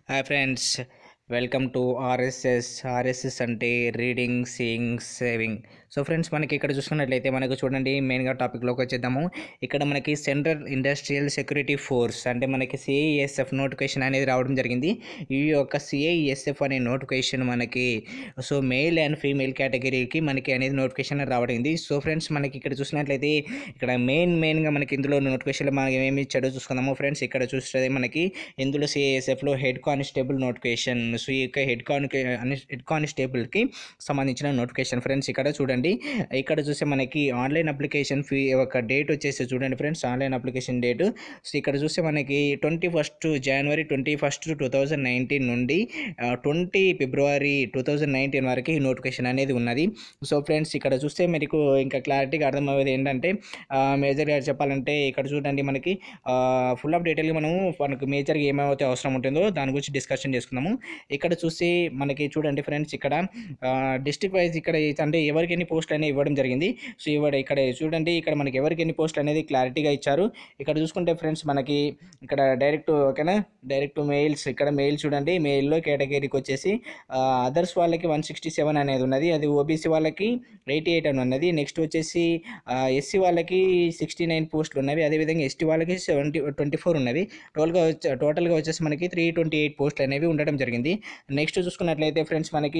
hi friends welcome to RSS RSS అంటే reading seeing saving so friends మనకి ఇక్కడ చూసుకున్నట్లయితే మనకు చూడండి మెయిన్గా టాపిక్లోకి వచ్చేద్దాము ఇక్కడ మనకి సెంట్రల్ ఇండస్ట్రియల్ సెక్యూరిటీ ఫోర్స్ అంటే మనకి సిఐఎస్ఎఫ్ నోటిఫికేషన్ అనేది రావడం జరిగింది ఈ యొక్క సిఐఎస్ఎఫ్ అనే నోటిఫికేషన్ మనకి సో మేల్ అండ్ ఫీమేల్ కేటగిరీకి మనకి అనేది నోటిఫికేషన్ రావడింది సో ఫ్రెండ్స్ మనకి ఇక్కడ చూసినట్లయితే ఇక్కడ మెయిన్ మెయిన్గా మనకి ఇందులో నోటిఫికేషన్ మనకి ఏమి ఇచ్చాడో చూసుకుందాము ఫ్రెండ్స్ ఇక్కడ చూస్తే మనకి ఇందులో సిఐఎస్ఎఫ్లో హెడ్ కానిస్టేబుల్ నోటిఫికేషన్ సో ఈ యొక్క హెడ్ కాని హెడ్ కానిస్టేబుల్కి సంబంధించిన నోటిఫికేషన్ ఫ్రెండ్స్ ఇక్కడ చూడండి ఇక్కడ చూస్తే మనకి ఆన్లైన్ అప్లికేషన్ ఫీ ఒక డేట్ వచ్చేసి చూడండి friends online application date so ఇక్కడ చూస్తే మనకి ట్వంటీ ఫస్ట్ జనవరి twenty first two thousand nineteen నుండి ట్వంటీ ఫిబ్రవరి టూ థౌజండ్ నైన్టీన్ వరకు ఈ నోటిఫికేషన్ అనేది ఉన్నది సో ఫ్రెండ్స్ ఇక్కడ చూస్తే మీకు ఇంకా క్లారిటీగా అర్థమయ్యేది ఏంటంటే మేజర్గా చెప్పాలంటే ఇక్కడ చూడండి మనకి ఫుల్ ఆఫ్ డీటెయిల్గా మనము మనకు మేజర్గా ఏమైతే అవసరం ఉంటుందో దాని గురించి డిస్కషన్ చేసుకుందాము ఇక్కడ చూసి మనకి చూడండి ఫ్రెండ్స్ ఇక్కడ డిస్ట్రిక్ట్ వైజ్ ఇక్కడ అంటే ఎవరికి ఎన్ని పోస్టులు అనేవి ఇవ్వడం జరిగింది సో ఇవ్వడ ఇక్కడ చూడండి ఇక్కడ మనకి ఎవరికి ఎన్ని పోస్టులు అనేది క్లారిటీగా ఇచ్చారు ఇక్కడ చూసుకుంటే ఫ్రెండ్స్ మనకి ఇక్కడ డైరెక్ట్ ఓకేనా డైరెక్ట్ మెయిల్స్ ఇక్కడ మెయిల్ చూడండి మెయిల్లో కేటగిరీకి వచ్చేసి అదర్స్ వాళ్ళకి వన్ సిక్స్టీ సెవెన్ అనేది ఉన్నది అది ఓబీసీ వాళ్ళకి ఎయిటీ ఎయిట్ అని ఉన్నది నెక్స్ట్ వచ్చేసి ఎస్సీ వాళ్ళకి సిక్స్టీ నైన్ పోస్టులు ఉన్నవి అదేవిధంగా ఎస్టీ వాళ్ళకి సెవెంటీ ట్వంటీ ఫోర్ ఉన్నవి టోటల్గా వచ్చే టోటల్గా వచ్చేసి మనకి త్రీ ట్వంటీ ఎయిట్ పోస్టులు అనేవి ఉండడం జరిగింది నెక్స్ట్ చూసుకున్నట్లయితే ఫ్రెండ్స్ మనకి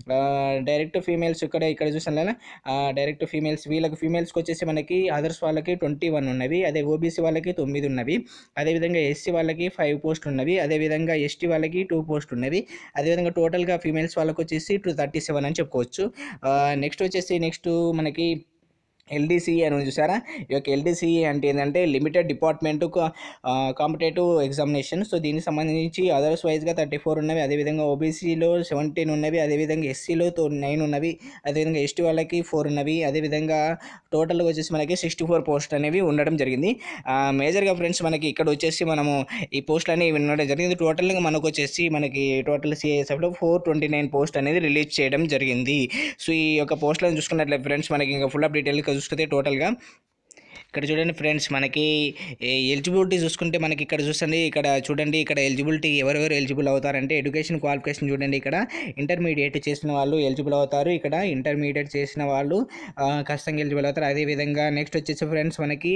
డైరెక్ట్ ఫీమేల్స్ ఇక్కడ ఇక్కడ చూసాను కదా డైరెక్ట్ ఫీమేల్స్ వీళ్ళకి ఫీమేల్స్కి వచ్చేసి మనకి అదర్స్ వాళ్ళకి ట్వంటీ వన్ ఉన్నవి అదే ఓబీసీ వాళ్ళకి తొమ్మిది ఉన్నవి అదేవిధంగా ఎస్సీ వాళ్ళకి ఫైవ్ పోస్టులు ఉన్నవి అదేవిధంగా ఎస్టీ వాళ్ళకి టూ పోస్టులు ఉన్నవి అదేవిధంగా టోటల్గా ఫీమేల్స్ వాళ్ళకి వచ్చేసి టూ థర్టీ సెవెన్ అని చెప్పుకోవచ్చు నెక్స్ట్ వచ్చేసి నెక్స్ట్ మనకి ఎల్డీసీఏ అని చూసారా ఈ యొక్క ఎల్డీసీఏ అంటే ఏంటంటే limited department competitive examination so దీనికి సంబంధించి అదర్స్ వైజ్గా థర్టీ ఫోర్ ఉన్నవి అదేవిధంగా ఓబీసీలో సెవెంటీన్ ఉన్నవి అదేవిధంగా ఎస్సీలో నైన్ ఉన్నవి అదేవిధంగా ఎస్టీ వాళ్ళకి ఫోర్ ఉన్నవి అదేవిధంగా టోటల్గా వచ్చేసి మనకి సిక్స్టీ ఫోర్ పోస్ట్ అనేవి ఉండడం జరిగింది మేజర్గా ఫ్రెండ్స్ మనకి ఇక్కడ వచ్చేసి మనము ఈ పోస్టులు అనేవి ఉండడం జరిగింది టోటల్గా మనకు వచ్చేసి మనకి టోటల్ సిఐఎస్ఎఫ్లో ఫోర్ ట్వంటీ నైన్ పోస్ట్ అనేది రిలీజ్ చేయడం జరిగింది సో ఈ యొక్క పోస్టులను చూసుకున్నట్లయితే ఫ్రెండ్స్ మనకి ఇంకా ఫుల్ అప్ డీటెయిల్గా చూసుకుంటే టోటల్గా ఇక్కడ చూడండి ఫ్రెండ్స్ మనకి ఎలిజిబిలిటీ చూసుకుంటే మనకి ఇక్కడ చూడండి ఇక్కడ చూడండి ఇక్కడ ఎలిజిబిలిటీ ఎవరెవరు ఎలిజిబుల్ అవుతారంటే ఎడ్యుకేషన్ క్వాలిఫికేషన్ చూడండి ఇక్కడ ఇంటర్మీడియట్ చేసిన వాళ్ళు ఎలిజిబుల్ అవుతారు ఇక్కడ ఇంటర్మీడియట్ చేసిన వాళ్ళు ఖచ్చితంగా ఎలిజిబుల్ అవుతారు అదేవిధంగా నెక్స్ట్ వచ్చేసి ఫ్రెండ్స్ మనకి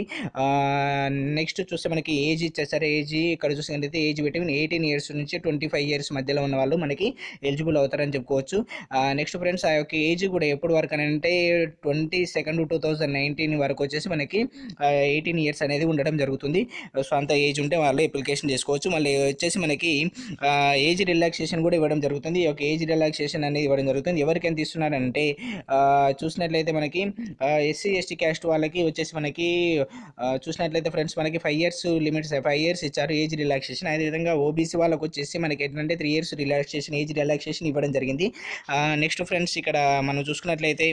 నెక్స్ట్ చూస్తే మనకి ఏజ్ ఇచ్చేసారు ఏజ్ ఇక్కడ చూసినట్లయితే ఏజ్ బిట్వీన్ ఎయిటీన్ ఇయర్స్ నుంచి ట్వంటీ ఫైవ్ ఇయర్స్ మధ్యలో ఉన్న వాళ్ళు మనకి ఎలిజిబుల్ అవుతారని చెప్పుకోవచ్చు నెక్స్ట్ ఫ్రెండ్స్ ఆ యొక్క ఏజ్ కూడా ఎప్పుడు వరకు అని అంటే twenty second two thousand nineteen వరకు వచ్చేసి మనకి ఎయిటీన్ ఇయర్స్ అనేది ఉండడం జరుగుతుంది సో అంత ఏజ్ ఉంటే వాళ్ళు అప్లికేషన్ చేసుకోవచ్చు మళ్ళీ వచ్చేసి మనకి ఏజ్ రిలాక్సేషన్ కూడా ఇవ్వడం జరుగుతుంది ఈ యొక్క ఏజ్ రిలాక్సేషన్ అనేది ఇవ్వడం జరుగుతుంది ఎవరికి ఎంత ఇస్తున్నారంటే చూసినట్లయితే మనకి ఎస్సీ ఎస్టీ క్యాస్ట్ వాళ్ళకి వచ్చేసి మనకి చూసినట్లయితే ఫ్రెండ్స్ మనకి five years limits five years ఇచ్చారు ఏజ్ రిలాక్సేషన్ అదేవిధంగా ఓబీసీ వాళ్ళకి వచ్చేసి మనకి ఏంటంటే three years relaxation age relaxation ఇవ్వడం జరిగింది నెక్స్ట్ ఫ్రెండ్స్ ఇక్కడ మనం చూసుకున్నట్లయితే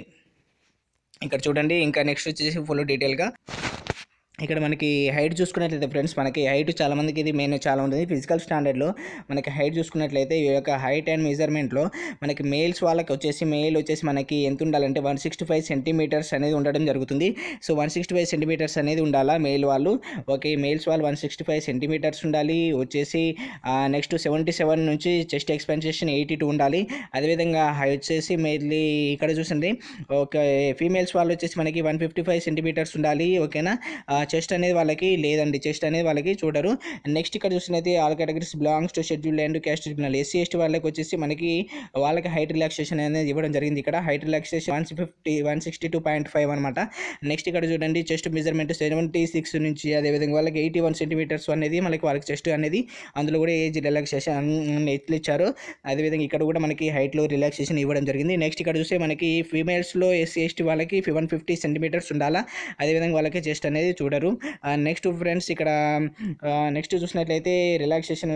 ఇక్కడ చూడండి ఇంకా నెక్స్ట్ వచ్చేసి ఫుల్ డీటెయిల్గా ఇక్కడ మనకి హైట్ చూసుకున్నట్లయితే ఫ్రెండ్స్ మనకి హైట్ చాలా మందికి ఇది మెయిన్ చాలా ఉంటుంది ఫిజికల్ స్టాండర్డ్లో మనకి హైట్ చూసుకున్నట్లయితే ఈ యొక్క హైట్ అండ్ మెజర్మెంట్లో మనకి మేల్స్ వాళ్ళకి వచ్చేసి మేల్ వచ్చేసి మనకి ఎంత ఉండాలంటే వన్ సిక్స్టీ ఫైవ్ సెంటీమీటర్స్ అనేది ఉండడం జరుగుతుంది so one sixty five centimetres అనేది ఉండాలా మేల్ వాళ్ళు ఓకే మేల్స్ వాళ్ళు వన్ సిక్స్టీ ఫైవ్ సెంటీమీటర్స్ ఉండాలి వచ్చేసి నెక్స్ట్ సెవెంటీ సెవెన్ నుంచి చెస్ట్ ఎక్స్పెన్సేషన్ ఎయిటీ టూ ఉండాలి అదేవిధంగా వచ్చేసి మెయిన్లీ ఇక్కడ చూసింది ఓకే ఫీమేల్స్ వాళ్ళు వచ్చేసి మనకి వన్ ఫిఫ్టీ ఫైవ్ సెంటీమీటర్స్ ఉండాలి ఓకేనా చెస్ట్ అనేది వాళ్ళకి లేదండి చెస్ట్ అనేది వాళ్ళకి చూడరు నెక్స్ట్ ఇక్కడ చూసినైతే all categories belongs to schedule and caste tribunal SC ST వాళ్ళకి వచ్చేసి మనకి వాళ్ళకి హైట్ రిలాక్సేషన్ అనేది ఇవ్వడం జరిగింది ఇక్కడ height relaxation one fifty one sixty two point five అనమాట నెక్స్ట్ ఇక్కడ చూడండి చెస్ట్ మెజర్మెంట్ సెవెంటీ సిక్స్ నుంచి అదేవిధంగా వాళ్ళకి ఎయిటీ వన్ సెంటీమీటర్స్ అనేది మనకి వాళ్ళకి చెస్ట్ అనేది అందులో కూడా ఏజ్ రిలాక్సేషన్ ఎట్లు ఇచ్చారు అదేవిధంగా ఇక్కడ కూడా మనకి హైట్లో రిలాక్సేషన్ ఇవ్వడం జరిగింది నెక్స్ట్ ఇక్కడ చూస్తే మనకి ఫీమేల్స్లో ఎస్సీ ఎస్టీ వాళ్ళకి వన్ ఫిఫ్టీ సెంటీమీటర్స్ ఉండాలా అదేవిధంగా వాళ్ళకి చెస్ట్ అనేది చూడరు నెక్స్ట్ ఫ్రెండ్స్ ఇక్కడ నెక్స్ట్ చూసినట్లయితే రిలాక్సేషన్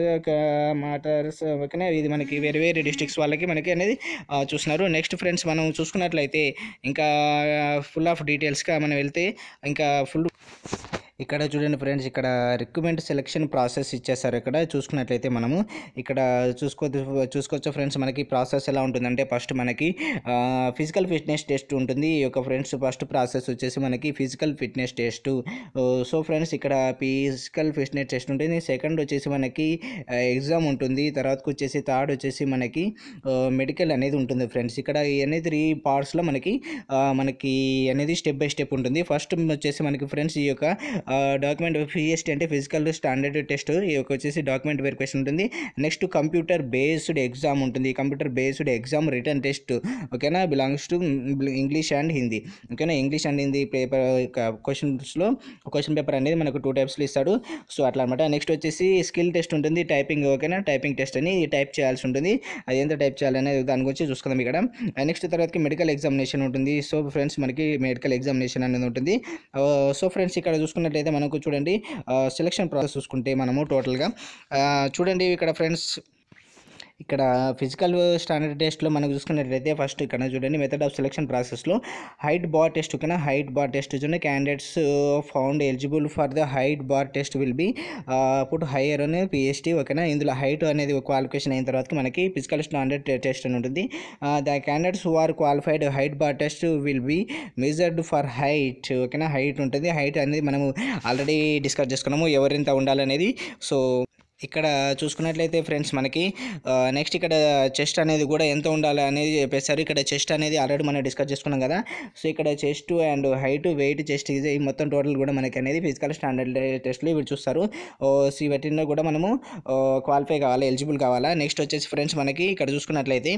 మాటర్స్ ఓకేనా ఇది మనకి వేరే వేరే డిస్ట్రిక్ట్స్ వాళ్ళకి మనకి అనేది చూస్తున్నారు నెక్స్ట్ ఫ్రెండ్స్ మనం చూసుకున్నట్లయితే ఇంకా ఫుల్ ఆఫ్ డీటెయిల్స్గా మనం వెళ్తే ఇంకా ఫుల్ ఇక్కడ చూడండి ఫ్రెండ్స్ ఇక్కడ రిక్రూట్మెంట్ సెలెక్షన్ ప్రాసెస్ ఇచ్చేసారు ఇక్కడ చూసుకున్నట్లయితే మనము ఇక్కడ చూసుకో చూసుకోవచ్చు ఫ్రెండ్స్ మనకి ప్రాసెస్ ఎలా ఉంటుందంటే ఫస్ట్ మనకి ఫిజికల్ ఫిట్నెస్ టెస్ట్ ఉంటుంది ఈ యొక్క ఫ్రెండ్స్ ఫస్ట్ ప్రాసెస్ వచ్చేసి మనకి physical fitness test so friends ఇక్కడ ఫిజికల్ ఫిట్నెస్ టెస్ట్ ఉంటుంది సెకండ్ వచ్చేసి మనకి ఎగ్జామ్ ఉంటుంది తర్వాతకు వచ్చేసి థర్డ్ వచ్చేసి మనకి మెడికల్ అనేది ఉంటుంది ఫ్రెండ్స్ ఇక్కడ ఈ అనేది త్రీ పార్ట్స్లో మనకి ఆ, మనకి అనేది స్టెప్ బై స్టెప్ ఉంటుంది ఫస్ట్ వచ్చేసి మనకి ఫ్రెండ్స్ ఈ యొక్క డాక్యుమెంట్ ఫిఎస్టీ అంటే ఫిజికల్ స్టాండర్డ్ టెస్ట్ ఈ యొక్క వచ్చేసి డాక్యుమెంట్ వెరిఫికేషన్ ఉంటుంది నెక్స్ట్ కంప్యూటర్ బేస్డ్ ఎగ్జామ్ ఉంటుంది computer based exam return test ఓకేనా belongs to English and Hindi ఓకేనా ఇంగ్లీష్ అండ్ హిందీ పేపర్ క్వశ్చన్స్లో క్వశ్చన్ పేపర్ అనేది మనకు టూ టైప్స్లో ఇస్తాడు సో అట్లా అనమాట నెక్స్ట్ వచ్చేసి స్కిల్ టెస్ట్ ఉంటుంది టైపింగ్ ఓకేనా టైపింగ్ టెస్ట్ అని టైప్ చేయాల్సి ఉంటుంది అది ఎంత టైప్ చేయాలనేది దాని గురించి చూసుకుందాం ఇక్కడ నెక్స్ట్ తర్వాతకి మెడికల్ ఎగ్జామినేషన్ ఉంటుంది సో ఫ్రెండ్స్ మనకి మెడికల్ ఎగ్జామినేషన్ అనేది ఉంటుంది సో ఫ్రెండ్స్ ఇక్కడ చూసుకున్నట్లయితే మనకు చూడండి సెలక్షన్ ప్రాసెస్ చూసుకుంటే మనము టోటల్గా చూడండి ఇక్కడ ఫ్రెండ్స్ ఇక్కడ ఫిజికల్ స్టాండర్డ్ టెస్ట్లో మనం చూసుకున్నట్లయితే ఫస్ట్ ఇక్కడ చూడండి మెథడ్ ఆఫ్ సెలక్షన్ ప్రాసెస్లో హైట్ బార్ టెస్ట్ ఓకేనా హైట్ బార్ టెస్ట్ చూడండి candidates found eligible for the height bar test will be put higher అని పిహెచ్డి ఓకేనా ఇందులో హైట్ అనేది క్వాలిఫికేషన్ అయిన తర్వాత మనకి ఫిజికల్ స్టాండర్డ్ టెస్ట్ అని ఉంటుంది the candidates who are qualified height bar test will be measured for height ఓకేనా హైట్ ఉంటుంది హైట్ అనేది మనము ఆల్రెడీ డిస్కస్ చేసుకున్నాము ఎవరింత ఉండాలనేది సో ఇక్కడ చూసుకున్నట్లయితే ఫ్రెండ్స్ మనకి నెక్స్ట్ ఇక్కడ చెస్ట్ అనేది కూడా ఎంత ఉండాలి అనేది చెప్పేశారు ఇక్కడ చెస్ట్ అనేది ఆల్రెడీ మనం డిస్కస్ చేసుకున్నాం కదా సో ఇక్కడ chest and height weight chest ఇది మొత్తం టోటల్ కూడా మనకి అనేది ఫిజికల్ స్టాండర్డ్ టెస్ట్లో ఇవి చూస్తారు సో వీటిలో కూడా మనము క్వాలిఫై కావాలి ఎలిజిబుల్ కావాలా నెక్స్ట్ వచ్చేసి ఫ్రెండ్స్ మనకి ఇక్కడ చూసుకున్నట్లయితే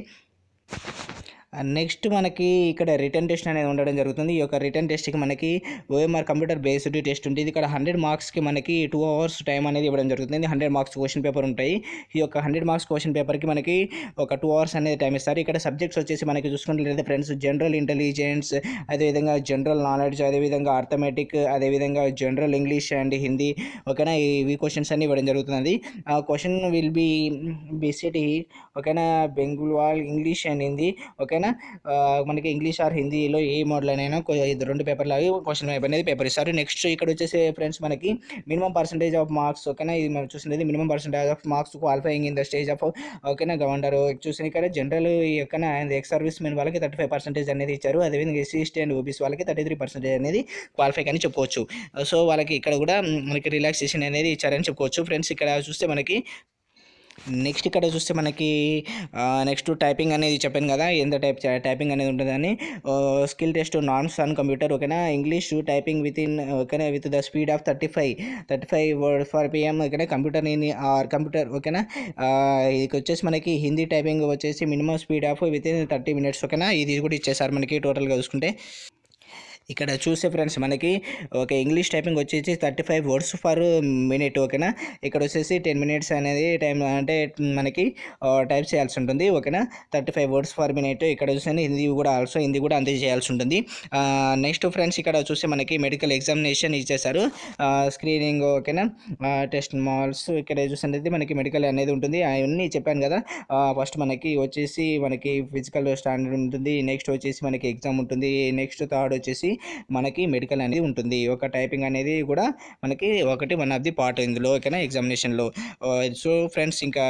నెక్స్ట్ మనకి ఇక్కడ రిటర్న్ టెస్ట్ అనేది ఉండడం జరుగుతుంది ఈ యొక్క రిటర్న్ టెస్ట్కి మనకి ఓఎంఆర్ కంప్యూటర్ బేస్డ్ టెస్ట్ ఉంటుంది ఇక్కడ హండ్రెడ్ మార్క్స్కి మనకి టూ అవర్స్ టైం అనేది ఇవ్వడం జరుగుతుంది హండ్రెడ్ మార్క్స్ క్వశ్చన్ పేపర్ ఉంటాయి ఈ యొక్క హండ్రెడ్ మార్క్స్ క్వశ్చన్ పేపర్కి మనకి ఒక టూ అవర్స్ అనేది టైం ఇస్తారు ఇక్కడ సబ్జెక్ట్స్ వచ్చేసి మనకి చూసుకున్నట్లయితే ఫ్రెండ్స్ జనరల్ ఇంటెలిజెన్స్ అదేవిధంగా జనరల్ నాలెడ్జ్ అదేవిధంగా అర్థమెటిక్ అదేవిధంగా జనరల్ ఇంగ్లీష్ అండ్ హిందీ ఓకేనా ఇవి క్వశ్చన్స్ అన్ని ఇవ్వడం జరుగుతుంది ఆ క్వశ్చన్ విల్ బి బేసిటీ ఓకేనా బెంగుళూరు ఇంగ్లీష్ అండ్ హిందీ ఓకేనా ఆ, మనకి ఇంగ్లీష్ ఆర్ హిందీలో ఏ మోడల్ అయినా కొ- ఇది రెండు పేపర్లు అవి క్వశ్చన్ పేపర్ అనేది పేపర్ ఇస్తారు నెక్స్ట్ ఇక్కడ వచ్చేసి ఫ్రెండ్స్ మనకి మినిమం పర్సంటేజ్ ఆఫ్ మార్క్స్ ఓకేనా ఇది మనం చూసినది minimum percentage of marks qualifying in the stage of ఓకేనా గవర్నర్ చూసిన ఇక్కడ జనరల్ ఈ యొక్క ఎక్స్ సర్వీస్ మెన్ వాళ్ళకి థర్టీ ఫైవ్ పర్సెంటేజ్ అనేది ఇచ్చారు అదేవిధంగా ఎస్సీ ఎస్టీ అండ్ ఓబీసీ వాళ్ళకి థర్టీ త్రీ పర్సెంటేజ్ అనేది క్వాలిఫై అని చెప్పుకోవచ్చు సో వాళ్ళకి ఇక్కడ కూడా మ్, మనకి రిలాక్సేషన్ అనేది ఇచ్చారని చెప్పుకోవచ్చు ఫ్రెండ్స్ ఇక్కడ చూస్తే మనకి నెక్స్ట్ ఇక్కడ చూస్తే మనకి నెక్స్ట్ టైపింగ్ అనేది చెప్పాను కదా ఎంత టైప్ టైపింగ్ అనేది ఉంటుందని skill test norms on computer ఓకేనా ఇంగ్లీష్ టైపింగ్ విత్ ఇన్ ఓకేనా with the speed of thirty five thirty five word for PM ఓకేనా కంప్యూటర్ ఇన్ ఆర్ కంప్యూటర్ ఓకేనా ఇది వచ్చేసి మనకి హిందీ టైపింగ్ వచ్చేసి minimum speed of within thirty minutes ఓకేనా ఇది కూడా ఇచ్చేసారు మనకి టోటల్గా చూసుకుంటే ఇక్కడ చూస్తే ఫ్రెండ్స్ మనకి ఒక ఇంగ్లీష్ టైపింగ్ వచ్చేసి thirty five words for minute ఓకేనా ఇక్కడ వచ్చేసి టెన్ మినిట్స్ అనేది టైం అంటే మనకి టైప్ చేయాల్సి ఉంటుంది ఓకేనా thirty five words for minute ఇక్కడ చూస్తే హిందీ కూడా ఆల్సో హిందీ కూడా అంతే చేయాల్సి ఉంటుంది నెక్స్ట్ ఫ్రెండ్స్ ఇక్కడ చూస్తే మనకి మెడికల్ ఎగ్జామినేషన్ ఇచ్చేసారు స్క్రీనింగ్ ఓకేనా టెస్ట్ మాల్స్ ఇక్కడ చూసినట్లయితే మనకి మెడికల్ అనేది ఉంటుంది అవన్నీ చెప్పాను కదా ఫస్ట్ మనకి వచ్చేసి మనకి ఫిజికల్ స్టాండర్డ్ ఉంటుంది నెక్స్ట్ వచ్చేసి మనకి ఎగ్జామ్ ఉంటుంది నెక్స్ట్ థర్డ్ వచ్చేసి మనకి మెడికల్ అనేది ఉంటుంది ఒక టైపింగ్ అనేది కూడా మనకి ఒకటి వన్ ఆఫ్ ది పార్ట్ ఇందులో ఓకేనా ఎగ్జామినేషన్లో సో ఫ్రెండ్స్ ఇంకా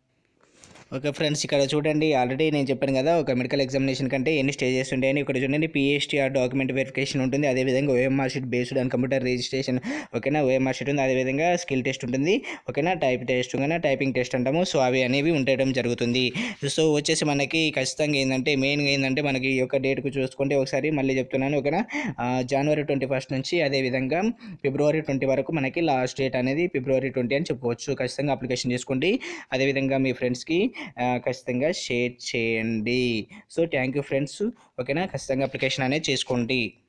ఓకే ఫ్రెండ్స్ ఇక్కడ చూడండి ఆల్రెడీ నేను చెప్పాను కదా ఒక మెడికల్ ఎగ్జామినేషన్ కంటే ఎన్ని స్టేజెస్ ఉంటాయని ఇక్కడ చూడండి పిహెచ్టీఆర్ డాక్యుమెంట్ వెరిఫికేషన్ ఉంటుంది అదేవిధంగా OMR sheet based on computer registration ఓకేనా ఓఎంఆర్ షీట్ ఉంది అదేవిధంగా స్కిల్ టెస్ట్ ఉంటుంది ఓకేనా టైప్ టెస్ట్ ఓకేనా టైపింగ్ టెస్ట్ అంటాము సో అవి అనేవి ఉండడం జరుగుతుంది సో వచ్చేసి మనకి ఖచ్చితంగా ఏంటంటే మెయిన్గా ఏంటంటే మనకి ఈ యొక్క డేట్కు చూసుకుంటే ఒకసారి మళ్ళీ చెప్తున్నాను ఓకేనా ఆ, జనవరి ట్వంటీ ఫస్ట్ నుంచి అదేవిధంగా ఫిబ్రవరి ట్వంటీ వరకు మనకి లాస్ట్ డేట్ అనేది ఫిబ్రవరి ట్వంటీ అని చెప్పుకోవచ్చు ఖచ్చితంగా అప్లికేషన్ చేసుకోండి అదేవిధంగా మీ ఫ్రెండ్స్కి ఆ, ఖచ్చితంగా షేర్ చేయండి సో థ్యాంక్ యూ ఫ్రెండ్స్ ఓకేనా ఖచ్చితంగా అప్లికేషన్ అనేది చేసుకోండి